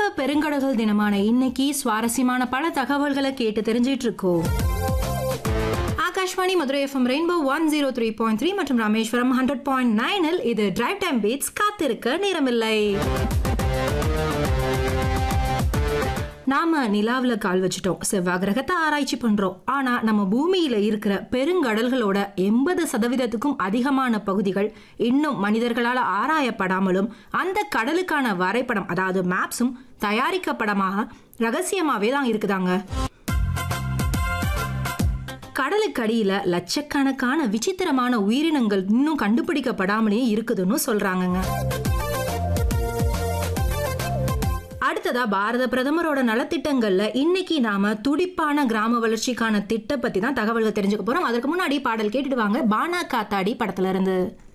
பெருங்கடல்கள் தினமான இன்னைக்கு சுவாரஸ்யமான பல தகவல்களை கேட்டு தெரிஞ்சிட்டு இருக்கோம் Akashvani Madurai FM rainbow one zero three point three மற்றும் ராமேஸ்வரம் ஹண்ட்ரட் பாயிண்ட் நைனில் இது டிரைவ் டைம் பீட்ஸ் காத்திருக்க நேரமில்லை நாம நிலாவுல கால் வச்சுட்டோம் செவ்வாய் கிரகத்தை ஆராய்ச்சி பண்றோம் ஆனா நம்ம பூமியில இருக்கிற பெருங்கடல்களோட எண்பது சதவீதத்துக்கும் அதிகமான பகுதிகள் இன்னும் மனிதர்களால் ஆராயப்படாமலும் அந்த கடலுக்கான வரைபடம் அதாவது மேப்ஸும் தயாரிக்கப்படமாக ரகசியமாவே தான் இருக்குதாங்க கடலுக்கடியில லட்சக்கணக்கான விசித்திரமான உயிரினங்கள் இன்னும் கண்டுபிடிக்கப்படாமலே இருக்குதுன்னு சொல்றாங்கங்க அடுத்ததா பாரத பிரதமரோட நலத்திட்டங்கள்ல இன்னைக்கு நாம துடிப்பான கிராம வளர்ச்சிக்கான திட்ட பத்தி தான் தகவல்கள் தெரிஞ்சுக்க போறோம் அதற்கு முன்னாடி பாடல் கேட்டுட்டு வாங்க பானா காத்தாடி படத்துல இருந்து